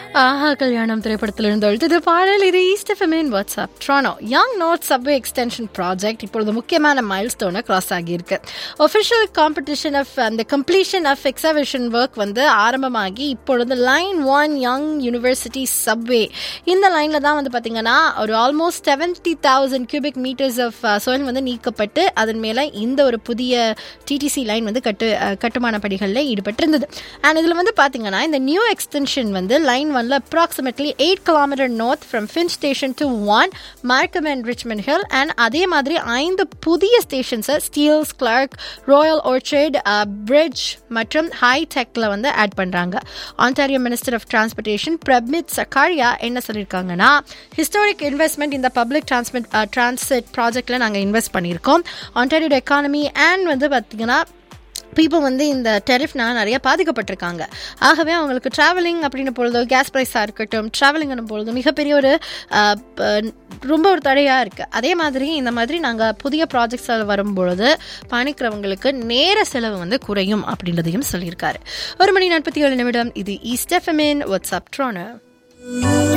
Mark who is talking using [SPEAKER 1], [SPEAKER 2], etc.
[SPEAKER 1] ஆஹா கல்யாணம் திரைப்படத்தில் இருந்து எழுத்தது பாடல் இது ஈஸ்ட் எஃப்எம்இன் வாட்ஸ்அப் ட்ரானோ Yonge north subway extension project இப்பொழுது முக்கியமான மைல் ஸ்டோனை கிராஸ் ஆகியிருக்கு ஒஃபிஷியல் காம்படிஷன் ஆஃப் அந்த கம்ப்ளீஷன் ஆஃப் எக்ஸபிஷன் ஒர்க் வந்து ஆரம்பமாகி இப்பொழுது line one Yonge university subway இந்த லைனில் தான் வந்து பார்த்தீங்கன்னா ஒரு almost seventy thousand cubic metres of soil வந்து நீக்கப்பட்டு அதன் மேலே இந்த ஒரு புதிய டிடிசி லைன் வந்து கட்டு அஹ், கட்டுமான பணிகளில் ஈடுபட்டிருந்தது அண்ட் இதில் வந்து பார்த்தீங்கன்னா இந்த நியூ எக்ஸ்டென்ஷன் வந்து லைன் ஒன்ல approximately eight kilometre north from Finch station to one Markham and Richmond Hill and அதே மாதிரி ஐந்து புதிய ஸ்டேஷன்ஸை Steeles Clark Royal Orchard Bridge மற்றும் ஹை டெக்ல வந்து ஆட் பண்ணுறாங்க Ontario minister of transportation Prabmeet Sarkaria என்ன சொல்லியிருக்காங்கன்னா ஹிஸ்டாரிக் இன்வெஸ்ட்மெண்ட் இந்த பப்ளிக் டிரான்ஸ்மிட் டிரான்சிட் ப்ராஜெக்டில் நாங்கள் இன்வெஸ்ட் பண்ணியிருக்கோம் ஆன்டாரியோ எக்கானமி அண்ட் வந்து பார்த்தீங்கன்னா பீப்புள் வந்து இந்த டெரிஃப்னால நிறைய பாதிக்கப்பட்டிருக்காங்க ஆகவே அவங்களுக்கு ட்ராவலிங் அப்படின்னு பொழுது கேஸ் ப்ரைஸாக இருக்கட்டும் ட்ராவலிங் பொழுது மிகப்பெரிய ஒரு அஹ், ப- ரொம்ப ஒரு தடையாக இருக்குது அதே மாதிரி இந்த மாதிரி நாங்கள் புதிய ப்ராஜெக்ட்ஸ் வரும்பொழுது பயணிக்கிறவங்களுக்கு நேர செலவு வந்து குறையும் அப்படின்றதையும் சொல்லியிருக்காரு ஒரு மணி நாற்பத்தி ஏழு நிமிடம் இது ஈஸ்ட் எஃப்எம்இன் வாட்ஸ்அப் ட்ரோனர்